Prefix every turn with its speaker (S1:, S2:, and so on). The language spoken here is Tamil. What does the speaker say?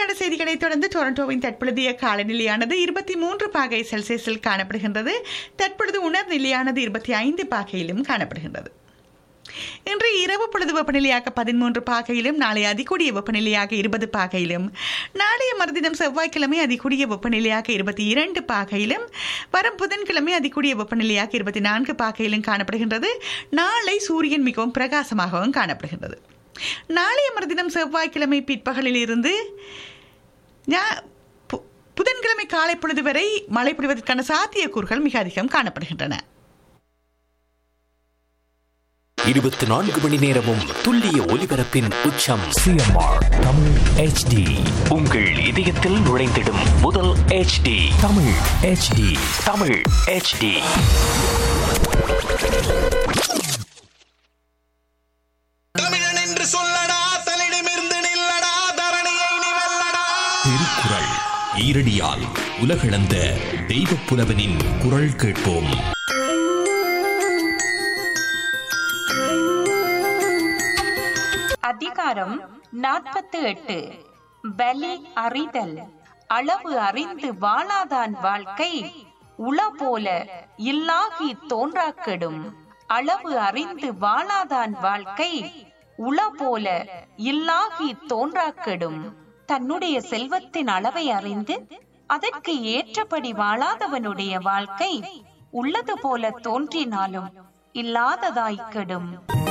S1: மணித்தியாட செய்திகளை தொடர்ந்து டொரண்டோவின் தற்பொழுதைய காலநிலையானது இருபத்தி மூன்று பாகை செல்சியஸில் காணப்படுகின்றது தற்பொழுது உணர் நிலையானது இருபத்தி ஐந்து பாகையிலும் காணப்படுகின்றது இன்று இரவு பொழுது வெப்பநிலையாக பதிமூன்று பாகையிலும் நாளை அதிகூடிய வெப்பநிலையாக இருபது பாகையிலும் நாளைய மறுதினம் செவ்வாய்க்கிழமை அதிகூடிய வெப்பநிலையாக இருபத்தி இரண்டு பாகையிலும் வரும் புதன்கிழமை அதிகூடிய வெப்பநிலையாக இருபத்தி நான்கு பாகையிலும் காணப்படுகின்றது நாளை சூரியன் மிகவும் பிரகாசமாகவும் காணப்படுகின்றது நாளைய மறுதினம் செவ்வாய்க்கிழமை பிற்பகலில் இருந்து ஞா- பு- புதன்கிழமை காலை பொழுது வரை மழை பொழிவதற்கான சாத்தியக்கூறுகள் மிக அதிகம் காணப்படுகின்றன
S2: இருபத்தி நான்கு மணி நேரமும் துல்லிய ஒலிபரப்பின் உச்சம்
S3: சிஎம்ஆர் தமிழ் ஹெச்டி
S2: உங்கள் இதயத்தில் நுழைந்திடும் முதல் HD
S3: Tamil HD
S2: Tamil HD
S4: தமிழன் என்று சொல்லடா தலிடமிருந்து நில்லடா தரணியை நீ வெல்லடா
S3: திருக்குறள் ஈரடியால் உலகளந்த தெய்வப் புலவனின் குரல் கேட்போம்
S5: அதிகாரம் நாற்பத்து எட்டு பலி அறிதல் அளவு அறிந்து வாழாதான் வாழ்க்கை உள போல இல்லாகி தோன்றாக்கெடும் அளவு அறிந்து வாழாதான் வாழ்க்கை உள போல இல்லாகி தோன்றாக்கெடும் தன்னுடைய செல்வத்தின் அளவை அறிந்து அதற்கு ஏற்றபடி வாழாதவனுடைய வாழ்க்கை உள்ளது போல தோன்றினாலும் இல்லாததாய்க்கெடும்